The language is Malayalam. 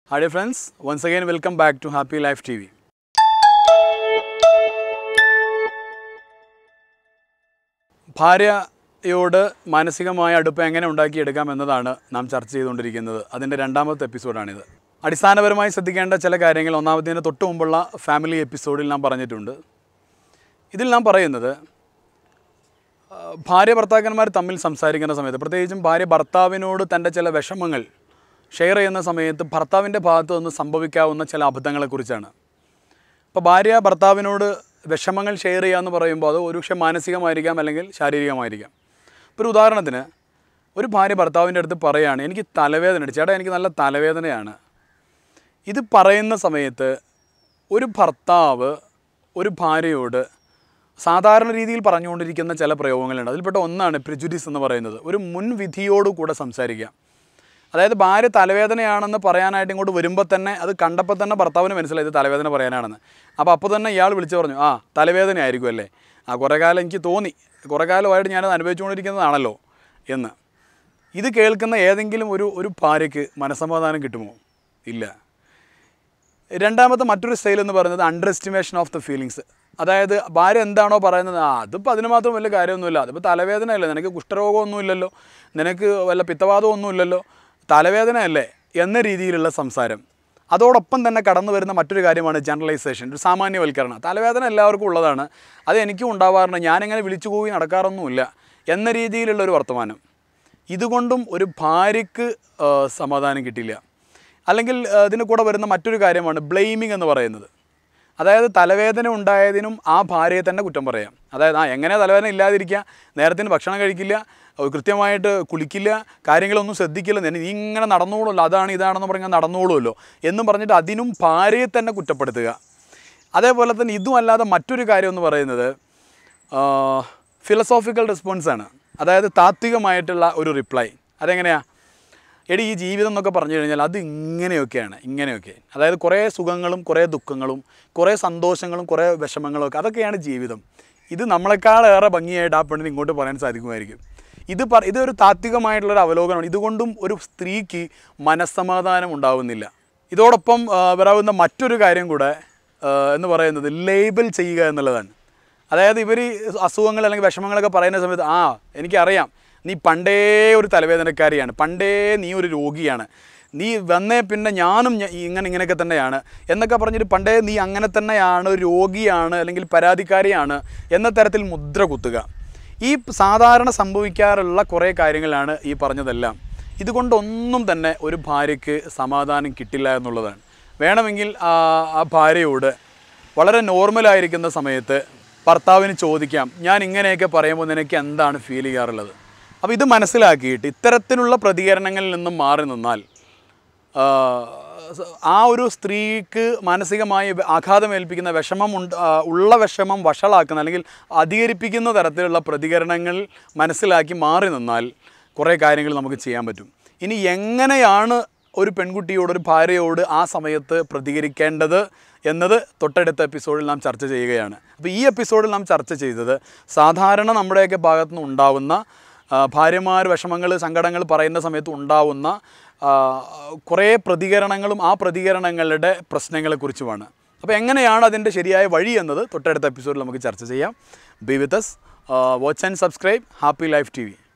Hi dear friends, once again welcome back to Happy Life TV. ഭാര്യയോട് മാനസികമായ അടുപ്പം എങ്ങനെ ഉണ്ടാക്കിയെടുക്കാം എന്നതാണ് നാം ചർച്ച ചെയ്തുകൊണ്ടിരിക്കുന്നത് അതിൻ്റെ രണ്ടാമത്തെ എപ്പിസോഡാണിത് അടിസ്ഥാനപരമായി ശ്രദ്ധിക്കേണ്ട ചില കാര്യങ്ങൾ ഒന്നാമത്തേന് തൊട്ട് മുമ്പുള്ള ഫാമിലി എപ്പിസോഡിൽ നാം പറഞ്ഞിട്ടുണ്ട് ഇതിൽ നാം പറയുന്നത് ആ, ഭാര്യ ഭർത്താക്കന്മാർ തമ്മിൽ സംസാരിക്കുന്ന സമയത്ത് പ്രത്യേകിച്ചും ഭാര്യ ഭർത്താവിനോട് തൻ്റെ ചില വിഷമങ്ങൾ ഷെയർ ചെയ്യുന്ന സമയത്ത് ഭർത്താവിൻ്റെ ഭാഗത്തു നിന്ന് സംഭവിക്കാവുന്ന ചില അബദ്ധങ്ങളെക്കുറിച്ചാണ് ഇപ്പോൾ ഭാര്യ ഭർത്താവിനോട് വിഷമങ്ങൾ ഷെയർ ചെയ്യുക എന്ന് പറയുമ്പോൾ അത് ഒരുപക്ഷെ മാനസികമായിരിക്കാം അല്ലെങ്കിൽ ശാരീരികമായിരിക്കാം ഇപ്പോൾ ഒരു ഉദാഹരണത്തിന് ഒരു ഭാര്യ ഭർത്താവിൻ്റെ അടുത്ത് പറയുകയാണ് എനിക്ക് തലവേദന ഉണ്ട് ചേട്ടാ എനിക്ക് നല്ല തലവേദനയാണ് ഇത് പറയുന്ന സമയത്ത് ഒരു ഭർത്താവ് ഒരു ഭാര്യയോട് സാധാരണ രീതിയിൽ പറഞ്ഞുകൊണ്ടിരിക്കുന്ന ചില പ്രയോഗങ്ങളുണ്ട് അതിൽപ്പെട്ട ഒന്നാണ് പ്രിജുഡിസ് എന്ന് പറയുന്നത് ഒരു മുൻവിധിയോട് കൂടെ സംസാരിക്കുക അതായത് ഭാര്യ തലവേദനയാണെന്ന് പറയാനായിട്ട് ഇങ്ങോട്ട് വരുമ്പോൾ തന്നെ അത് കണ്ടപ്പോൾ തന്നെ ഭർത്താവിന് മനസ്സിലായി ഇത് തലവേദന പറയാനാണെന്ന് അപ്പോൾ അപ്പോൾ തന്നെ ഇയാൾ വിളിച്ചു പറഞ്ഞു ആ തലവേദന ആയിരിക്കും അല്ലേ ആ കുറേ കാലം എനിക്ക് തോന്നി കുറേ കാലമായിട്ട് ഞാനത് അനുഭവിച്ചുകൊണ്ടിരിക്കുന്നതാണല്ലോ എന്ന് ഇത് കേൾക്കുന്ന ഏതെങ്കിലും ഒരു ഒരു ഭാര്യയ്ക്ക് മനസ്സമാധാനം കിട്ടുമോ ഇല്ല രണ്ടാമത്തെ മറ്റൊരു സ്റ്റൈൽ എന്ന് പറയുന്നത് under estimation of the feelings അതായത് ഭാര്യ എന്താണോ പറയുന്നത് ആ അതിപ്പോൾ അതിന് മാത്രം വലിയ കാര്യമൊന്നുമില്ല അതിപ്പോൾ തലവേദനയല്ലേ നിനക്ക് കുഷ്ഠരോഗമൊന്നും ഇല്ലല്ലോ നിനക്ക് വല്ല പിത്തവാദമൊന്നും ഇല്ലല്ലോ തലവേദനയല്ലേ എന്ന രീതിയിലുള്ള സംസാരം അതോടൊപ്പം തന്നെ കടന്നു വരുന്ന മറ്റൊരു കാര്യമാണ് ജനറലൈസേഷൻ ഒരു സാമാന്യവൽക്കരണം തലവേദന എല്ലാവർക്കും ഉള്ളതാണ് അത് എനിക്കും ഉണ്ടാവാറുണ്ട് ഞാനിങ്ങനെ വിളിച്ചു പോയി നടക്കാറൊന്നുമില്ല എന്ന രീതിയിലുള്ള ഒരു വർത്തമാനം ഇതുകൊണ്ടും ഒരു ഭാര്യയ്ക്ക് ആ, സമാധാനം കിട്ടില്ല അല്ലെങ്കിൽ ആ, ഇതിന് കൂടെ വരുന്ന മറ്റൊരു കാര്യമാണ് ബ്ലെയിമിംഗ് എന്ന് പറയുന്നത് അതായത് തലവേദന ഉണ്ടായതിനും ആ ഭാര്യയെ തന്നെ കുറ്റം പറയാം അതായത് ആ എങ്ങനെ തലവേദന ഇല്ലാതിരിക്കുക നേരത്തിന് ഭക്ഷണം കഴിക്കില്ല ഏ, കൃത്യമായിട്ട് കുളിക്കില്ല കാര്യങ്ങളൊന്നും ശ്രദ്ധിക്കില്ല നീ നീ ഇങ്ങനെ നടന്നോളുമല്ലോ അതാണ് ഇതാണെന്ന് പറഞ്ഞാൽ നടന്നോളുമല്ലോ എന്നും പറഞ്ഞിട്ട് അതിനും ഭാര്യയെ തന്നെ കുറ്റപ്പെടുത്തുക അതേപോലെ തന്നെ ഇതും അല്ലാതെ മറ്റൊരു കാര്യം എന്ന് പറയുന്നത് ഫിലസോഫിക്കൽ റെസ്പോൺസാണ് അതായത് താത്വികമായിട്ടുള്ള ഒരു റിപ്ലൈ അതെങ്ങനെയാണ് എടി ഈ ജീവിതം എന്നൊക്കെ പറഞ്ഞു കഴിഞ്ഞാൽ അത് ഇങ്ങനെയൊക്കെയാണ് ഇങ്ങനെയൊക്കെ അതായത് കുറേ സുഖങ്ങളും കുറേ ദുഃഖങ്ങളും കുറേ സന്തോഷങ്ങളും കുറേ വിഷമങ്ങളും ഒക്കെ അതൊക്കെയാണ് ജീവിതം ഇത് നമ്മളെക്കാളേറെ ഭംഗിയായിട്ട് ആ പെണ്ണിന് ഇങ്ങോട്ട് പറയാൻ സാധിക്കുമായിരിക്കും ഇത് പറ ഇതൊരു താത്വികമായിട്ടുള്ളൊരു അവലോകനമാണ് ഇതുകൊണ്ടും ഒരു സ്ത്രീക്ക് മനസ്സമാധാനം ഉണ്ടാവുന്നില്ല ഇതോടൊപ്പം ആ, വരാവുന്ന മറ്റൊരു കാര്യം കൂടെ ആ, എന്ന് പറയുന്നത് ലേബൽ ചെയ്യുക എന്നുള്ളതാണ് അതായത് ഇവർ അസുഖങ്ങൾ അല്ലെങ്കിൽ വിഷമങ്ങളൊക്കെ പറയുന്ന സമയത്ത് ആ എനിക്കറിയാം നീ പണ്ടേ ഒരു തലവേദനക്കാരിയാണ് പണ്ടേ നീ ഒരു രോഗിയാണ് നീ വന്നേ പിന്നെ ഞാനും ഞ- ഇങ്ങനെ ഇങ്ങനെയൊക്കെ തന്നെയാണ് എന്നൊക്കെ പറഞ്ഞിട്ട് പണ്ടേ നീ അങ്ങനെ തന്നെയാണ് ഒരു രോഗിയാണ് അല്ലെങ്കിൽ പരാതിക്കാരിയാണ് എന്ന തരത്തിൽ മുദ്ര കുത്തുക ഈ സാധാരണ സംഭവിക്കാറുള്ള കുറേ കാര്യങ്ങളാണ് ഈ പറഞ്ഞതെല്ലാം ഇതുകൊണ്ടൊന്നും തന്നെ ഒരു ഭാര്യയ്ക്ക് സമാധാനം കിട്ടില്ല എന്നുള്ളതാണ് വേണമെങ്കിൽ ആ ആ ഭാര്യയോട് വളരെ നോർമലായിരിക്കുന്ന സമയത്ത് ഭർത്താവിന് ചോദിക്കാം ഞാൻ ഇങ്ങനെയൊക്കെ പറയുമ്പോൾ നിനക്ക് എന്താണ് ഫീൽ ചെയ്യാറുള്ളത് അപ്പോൾ ഇത് മനസ്സിലാക്കിയിട്ട് ഇത്തരത്തിലുള്ള പ്രതികരണങ്ങളിൽ നിന്നും മാറി നിന്നാൽ ആ, ആ ഒരു സ്ത്രീക്ക് മാനസികമായി ആഘാതമേൽപ്പിക്കുന്ന വിഷമം ഉണ്ട് ആ, ഉള്ള വിഷമം വഷളാക്കുന്ന അല്ലെങ്കിൽ അധികരിപ്പിക്കുന്ന തരത്തിലുള്ള പ്രതികരണങ്ങൾ മനസ്സിലാക്കി മാറി നിന്നാൽ കുറേ കാര്യങ്ങൾ നമുക്ക് ചെയ്യാൻ പറ്റും ഇനി എങ്ങനെയാണ് ഒരു പെൺകുട്ടിയോട് ഒരു ഭാര്യയോട് ആ സമയത്ത് പ്രതികരിക്കേണ്ടത് എന്നത് തൊട്ടടുത്ത എപ്പിസോഡിൽ നാം ചർച്ച ചെയ്യുകയാണ് അപ്പോൾ ഈ എപ്പിസോഡിൽ നാം ചർച്ച ചെയ്തത് സാധാരണ നമ്മുടെയൊക്കെ ഭാഗത്തു നിന്ന് ഉണ്ടാവുന്ന ആ, ഭാര്യമാർ വിഷമങ്ങൾ സങ്കടങ്ങൾ പറയുന്ന സമയത്ത് ഉണ്ടാവുന്ന ആ, കുറേ പ്രതികരണങ്ങളും ആ പ്രതികരണങ്ങളുടെ പ്രശ്നങ്ങളെക്കുറിച്ചുമാണ് അപ്പോൾ എങ്ങനെയാണ് അതിൻ്റെ ശരിയായ വഴി എന്നത് തൊട്ടടുത്ത എപ്പിസോഡിൽ നമുക്ക് ചർച്ച ചെയ്യാം be with us watch and subscribe happy life T V